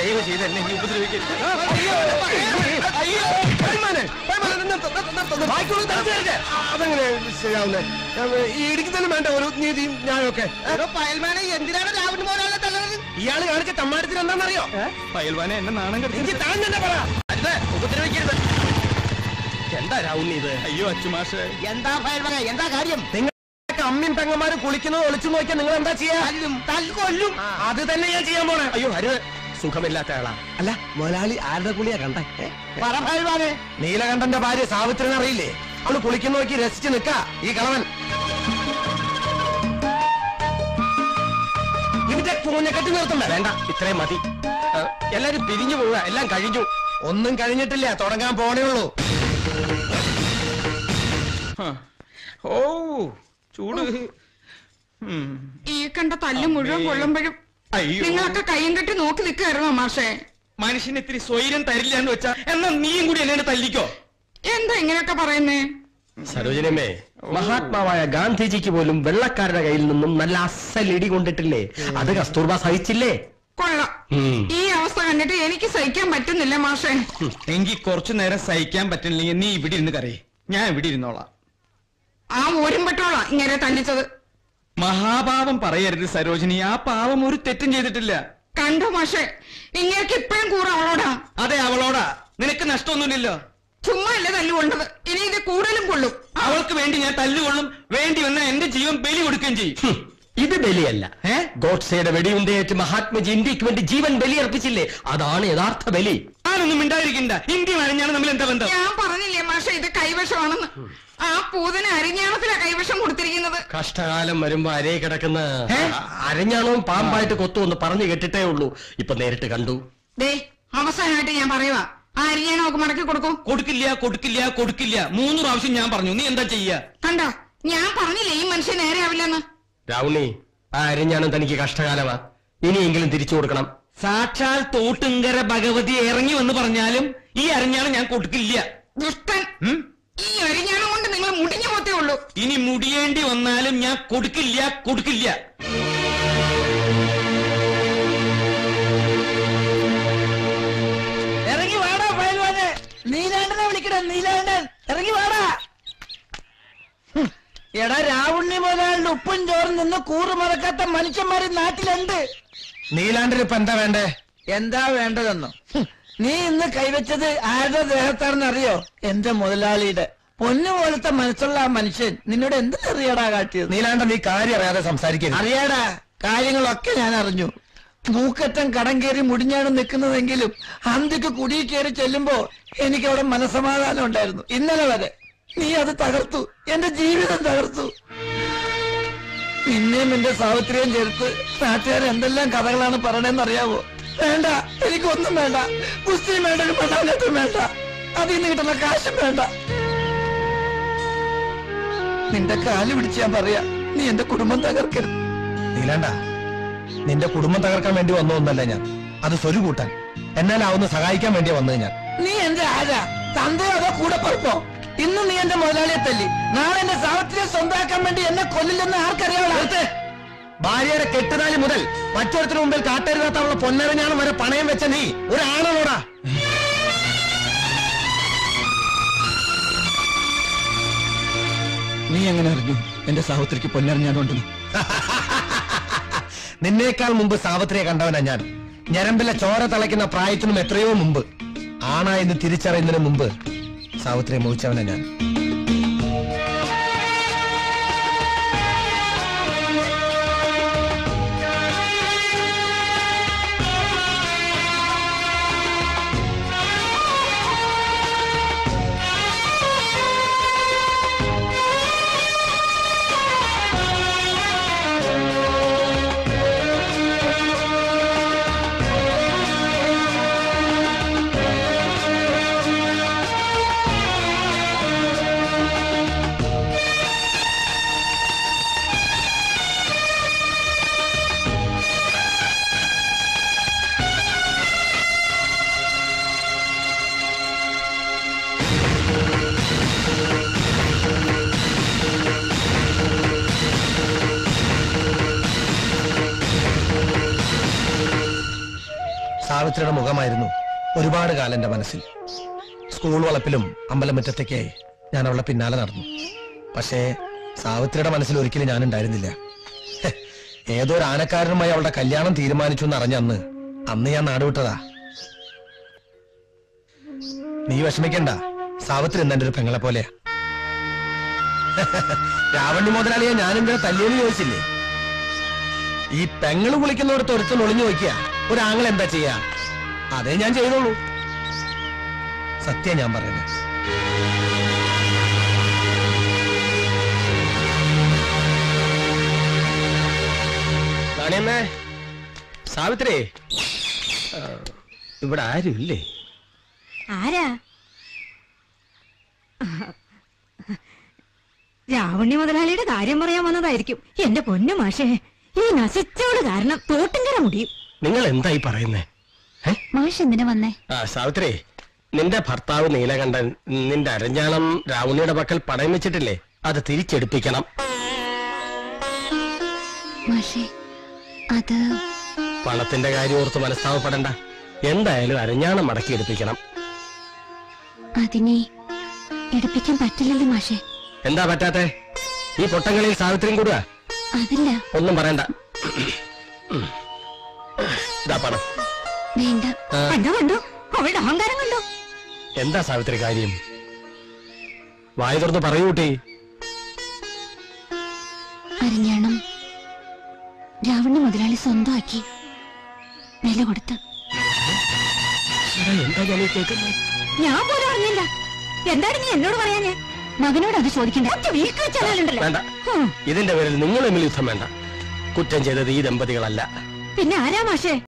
ദയവ് ചെയ്ത് എന്നെ ഇനി ഉപദ്രവിക്കരുത് അയ്യോ അയ്യോ പൈമാനെ, പൈമാനെ, നിന്ന് നിർത്ത്, നിർത്ത്, നിർത്ത്, നിർത്ത്. ബാക്കിയുള്ളത് തടുത്ത് തരട്ടെ. അതെങ്ങനെ ശരിയാവുന്നേ ഈ ഇടുക്കി തന്നെ വേണ്ട ഒരു നീതിയും ന്യായമൊക്കെ പയൽമാനെ എന്തിനാണ് രാവിലെ മോനാളെ തള്ളത് ഇയാള് കാണിച്ച തമ്മാരത്തിന് എന്താണെന്നറിയോ പയൽവാനെ എന്നെ നാണം കെടുത്തി താൻ തന്നെ പറ അരുത് ഉപദ്രവിക്കരുത് എന്താ രാവുണ്ണി ഇത് അയ്യോ അച്ചുമാഷേ എന്താ പയൽമാനെ എന്താ കാര്യം നിങ്ങളൊക്കെ അമ്മയും പെങ്ങന്മാരും കുളിക്കുന്നത് ഒളിച്ചു നോക്കിയാൽ നിങ്ങൾ എന്താ ചെയ്യാ തല്ലും തല്ലുകൊല്ലും അത് തന്നെ ഞാൻ ചെയ്യാൻ പോണേ അയ്യോ അരുത് സുഖമില്ലാത്ത ആളാ അല്ല മുതലാളി ആരുടെ കുളിയാ കണ്ടേ ഏ? പറ പയൽമാനെ നീലകണ്ഠന്റെ ഭാര്യ സാവിത്രിനെ അറിയില്ലേ അവള് കുളിക്കുന്ന നോക്കി രസിച്ച് നിക്ക ഈ കളവൻ ഇതിന്റെ പൂഞ്ഞക്കെട്ടി നിർത്തണ്ട വേണ്ട ഇത്രയും മതി ഏ, എല്ലാരും പിരിഞ്ഞു പോവുക എല്ലാം കഴിഞ്ഞു ഒന്നും കഴിഞ്ഞിട്ടില്ല തുടങ്ങാൻ പോണേ ഉള്ളൂ ഓ ചൂട് ഈ കണ്ട തല്ല് മുഴുവൻ കൊള്ളുമ്പോഴും അയ്യോ നിങ്ങളൊക്കെ കയ്യും കെട്ടി നോക്കി നിൽക്കായിരുന്നോ മാഷേ മനുഷ്യന് ഇത്തിരി സ്വൈര്യം തരില്ല എന്ന് വെച്ചാ എന്നാ നീയും കൂടി എന്നെ തല്ലിക്കോ എന്താ ഇങ്ങനെയൊക്കെ പറയുന്നേ സരോജനമ്മേ മഹാത്മാവായ ഗാന്ധിജിക്ക് പോലും വെള്ളക്കാരുടെ കയ്യിൽ നിന്നും നല്ല അസൽ ഇടി കൊണ്ടിട്ടില്ലേ അത് കസ്തൂർബ സഹിച്ചില്ലേ കൊള്ളാം ഉം. ഈ അവസ്ഥ കണ്ടിട്ട് എനിക്ക് സഹിക്കാൻ പറ്റുന്നില്ല മാഷേ എങ്കിൽ കുറച്ചു നേരം സഹിക്കാൻ പറ്റില്ലെങ്കിൽ നീ ഇവിടെ ഇരുന്ന് കരയെ ഞാൻ ഇവിടെ ഇരുന്നോളാം ആ ഊരും പെട്ടോളാ ഇങ്ങനെ തല്ലിച്ചത് മഹാപാപം പറയരുത് സരോജിനി ആ പാവം ഒരു തെറ്റും ചെയ്തിട്ടില്ല കണ്ടോ മാഷേ ഇങ്ങനെയൊക്കെ ഇപ്പഴും കൂറ അവളോടാ അതെ അവളോടാ നിനക്ക് നഷ്ടമൊന്നുമില്ലല്ലോ ചുമ്മാ അല്ലേ തല്ലുകൊണ്ടത് ഇനി ഇത് കൂടുതലും കൊള്ളും അവൾക്ക് വേണ്ടി ഞാൻ തല്ലുകൊള്ളും വേണ്ടി വന്ന എന്റെ ജീവൻ ബലി കൊടുക്കുകയും ചെയ്യും ഹും, ഇത് ബലിയല്ല ഏ? ഗോഡ്സയുടെ വെടിയുണ്ടയേറ്റ് മഹാത്മജി ഇന്ത്യക്ക് വേണ്ടി ജീവൻ ബലിയർപ്പിച്ചില്ലേ അതാണ് യഥാർത്ഥ ബലി ആനൊന്നും മിണ്ടാതിരിക്കണ്ട ഇന്ത്യ അരഞ്ഞാണ് തമ്മിൽ എന്താ ബന്ധം ഞാൻ പറഞ്ഞില്ലേ മാഷേ ഇത് കൈവശമാണെന്ന് ആ പൂതന് അരിഞ്ഞാണത്തിലാ കൈവശം കൊടുത്തിരിക്കുന്നത് കഷ്ടകാലം വരുമ്പോ അരേ കിടക്കുന്ന ഏ? അരഞ്ഞാണവും പാമ്പായിട്ട് കൊത്തുമെന്ന് പറഞ്ഞു കേട്ടിട്ടേ ഉള്ളൂ ഇപ്പൊ നേരിട്ട് കണ്ടു ദേ അവസാനമായിട്ട് ഞാൻ പറയുവാ ആ അരിഞ്ഞാണോ ഒക്കെ മടക്കി കൊടുക്കൂ കൊടുക്കില്ല കൊടുക്കില്ല കൊടുക്കില്ല മൂന്ന് പ്രാവശ്യം ഞാൻ പറഞ്ഞു നീ എന്താ ചെയ്യാ കണ്ടോ ഞാൻ പറഞ്ഞില്ലേ ഈ മനുഷ്യൻ നേരെ ആവില്ലെന്ന് രാവുണ്ണി ആ അരഞ്ഞാണം തനിക്ക് കഷ്ടകാലമാ ഇനിയെങ്കിലും തിരിച്ചു കൊടുക്കണം സാക്ഷാൽ തോട്ടുങ്കര ഭഗവതി ഇറങ്ങി വന്ന് പറഞ്ഞാലും ഈ അരഞ്ഞാണ് ഞാൻ കൊടുക്കില്ല ദുഷ്ടൻ ഉം? ഈ അരിഞ്ഞാണം കൊണ്ട് നിങ്ങൾ മുടിഞ്ഞു പോത്തേ ഉള്ളൂ ഇനി മുടിയേണ്ടി വന്നാലും ഞാൻ കൊടുക്കില്ല കൊടുക്കില്ല ഇറങ്ങി വാടാ പയൽമാനെ നീലാണ്ടനെ വിളിക്കണ നീലാണ്ടൻ ഇറങ്ങി വാടാ ഹും, എടാ രാവുണ്ണി മുതലാളിന്റെ ഉപ്പും ചോറും നിന്ന് കൂറ് മറക്കാത്ത മനുഷ്യന്മാര് നാട്ടിലുണ്ട് നീലാണ്ടിന് ഇപ്പൊ എന്താ വേണ്ടേ എന്താ വേണ്ടതെന്നോ ഹും, നീ ഇന്ന് കൈവച്ചത് ആരുടെ ദേഹത്താണെന്ന് അറിയോ എന്റെ മുതലാളിയുടെ പൊന്നു പോലത്തെ മനസ്സുള്ള ആ മനുഷ്യൻ നിന്നോട് എന്ത് അറിയാടാ കാട്ടിയത് നീലാണ്ട നീ കാര്യം അറിയാതെ സംസാരിക്കരുത് അറിയാടാ കാര്യങ്ങളൊക്കെ ഞാൻ അറിഞ്ഞു മൂക്കറ്റം കടം കയറി മുടിഞ്ഞാണ് നിൽക്കുന്നതെങ്കിലും അന്തിക്ക് കുടിയിൽ കയറി ചെല്ലുമ്പോ എനിക്ക് അവിടെ മനസമാധാനം ഉണ്ടായിരുന്നു ഇന്നലെ വരെ നീ അത് തകർത്തു എന്റെ ജീവിതം തകർത്തു നിന്നെയും എന്റെ സാവിത്രിയും ചേർത്ത് നാട്ടുകാർ എന്തെല്ലാം കഥകളാണ് പറയണെന്ന് അറിയാവോ വേണ്ട എനിക്കൊന്നും വേണ്ട കുസ്തിയും വേണ്ട ഒരു പെണ്ണാനത്തും വേണ്ട അതിൽ നിന്ന് കിട്ടുന്ന കാശും വേണ്ട നിന്റെ കാല് പിടിച്ച് ഞാൻ പറയാ നീ എന്റെ കുടുംബം തകർക്കരുത് നീലാണ്ട നിന്റെ കുടുംബം തകർക്കാൻ വേണ്ടി വന്ന ഒന്നല്ല ഞാൻ അത് സ്വരു കൂട്ടാൻ എന്നാലാവുന്ന സഹായിക്കാൻ വേണ്ടിയാ വന്നത് ഞാൻ നീ എന്റെ ആരാ തന്തയോ അതോ കൂടെ പറപ്പോ ഇന്ന് നീ എന്റെ മുതലാളിയെ തല്ലി നാളെ എന്റെ സാവത്രിയെ സ്വന്തമാക്കാൻ വേണ്ടി എന്നെ കൊല്ലില്ലെന്ന് ആർക്കറിയാവോ നിർത്ത്. ഭാര്യയുടെ കെട്ടുനാലി മുതൽ മറ്റൊരുത്തിന് മുമ്പിൽ കാട്ടരുതാത്ത അവളെ പൊന്നരഞ്ഞാണം വരെ പണയം വെച്ച നീ ഒരു ആണോടാ നീ എങ്ങനെ അറിഞ്ഞു എന്റെ സാവത്രിക്ക് പൊന്നറിഞ്ഞാലുണ്ടെന്ന് നിന്നേക്കാൾ മുമ്പ് സാവത്രിയെ കണ്ടവനാ ഞാൻ ഞരമ്പിലെ ചോര തിളയ്ക്കുന്ന പ്രായത്തിനും എത്രയോ മുമ്പ് ആണായെന്ന് തിരിച്ചറിയുന്നതിന് മുമ്പ് സാവത്രിയെ മോഹിച്ചവനാ ഞാൻ ആ സാവിത്രിയുടെ മുഖമായിരുന്നു ഒരുപാട് കാലം എന്റെ മനസ്സിൽ സ്കൂൾ വളപ്പിലും അമ്പലമുറ്റത്തേക്ക് ഞാൻ അവളെ പിന്നാലെ നടന്നു പക്ഷേ സാവിത്രിയുടെ മനസ്സിൽ ഒരിക്കലും ഞാൻ ഉണ്ടായിരുന്നില്ല ഹെ, ഏതോ ഒരു ആനക്കാരനുമായി അവളുടെ കല്യാണം തീരുമാനിച്ചു എന്ന് അറിഞ്ഞ അന്ന് അന്ന് ഞാൻ നാടുവിട്ടതാ നീ വിഷമിക്കണ്ട സാവിത്രി ഇന്ന് എന്റെ ഒരു പെങ്ങളെ പോലെയാ രാവണി മുതലാളിയെ ഞാൻ എന്തിനാ തല്ലിയെന്ന് ചോദിച്ചില്ലേ ഈ പെങ്ങള് കുളിക്കുന്നവർക്ക് ഒരുത്തൻ ഒളിഞ്ഞു നോക്കിയ ഒരാങ്ങൾ എന്താ ചെയ്യാ അതേ ഞാൻ ചെയ്തോളൂ സത്യം ഞാൻ പറയുന്നത് നാണിയമ്മേ സാവിത്രി ആ, ഇവിടെ ആരും ഇല്ലേ ആരാ രാവണ്യ മുതലാളിയുടെ കാര്യം പറയാൻ വന്നതായിരിക്കും എന്റെ പൊന്നു മാഷേ ഈ നശിച്ചോട് കാരണം തോട്ടുങ്കര മുടിയും നിങ്ങൾ എന്തായി പറയുന്നേ ഏ? മാഷ് എന്തിനാ വന്നേ ആ സാവിത്രി നിന്റെ ഭർത്താവ് നീലകണ്ഠൻ നിന്റെ അരഞ്ഞാണം രാവുണിയുടെ പക്കൽ പണയം വെച്ചിട്ടില്ലേ അത് തിരിച്ചെടുപ്പിക്കണം മാഷേ അത് പണത്തിന്റെ കാര്യം ഓർത്ത് മനസ്താവപ്പെടണ്ട എന്തായാലും അരഞ്ഞാണം മടക്കി എടുപ്പിക്കണം അതിനെ എടുപ്പിക്കാൻ പറ്റില്ലല്ലോ മാഷേ എന്താ പറ്റാത്തെ ഈ പൊട്ടങ്ങളിൽ സാവിത്രിയും കൂടുക അതില്ല ഒന്നും പറയണ്ട ഇതാ പണം വേണ്ട ആ. കണ്ടോ കണ്ടോ അവളുടെ അഹങ്കാരം കണ്ടോ എന്താ സാവിത്രി കാര്യം വായ തുറന്ന് പറയൂ കുട്ടി അരിഞ്ഞാണം രാവണ്യ മുതലാളി സ്വന്തമാക്കി വില കൊടുത്ത് എടാ, എന്താ ഞാൻ ഈ കേൾക്കുന്നത് ഞാൻ പോലും അറിഞ്ഞില്ല എന്താണ് നീ എന്നോട് പറയാഞ്ഞേ മകനോട് അത് ചോദിക്കണ്ട ഒറ്റ വീക്ക് വെച്ചാലുണ്ടല്ലോ വേണ്ട ഇതിന്റെ പേരിൽ നിങ്ങൾ തമ്മിൽ യുദ്ധം വേണ്ട കുറ്റം ചെയ്തത് ഈ ദമ്പതികളല്ല പിന്നെ ആരാ മാഷേ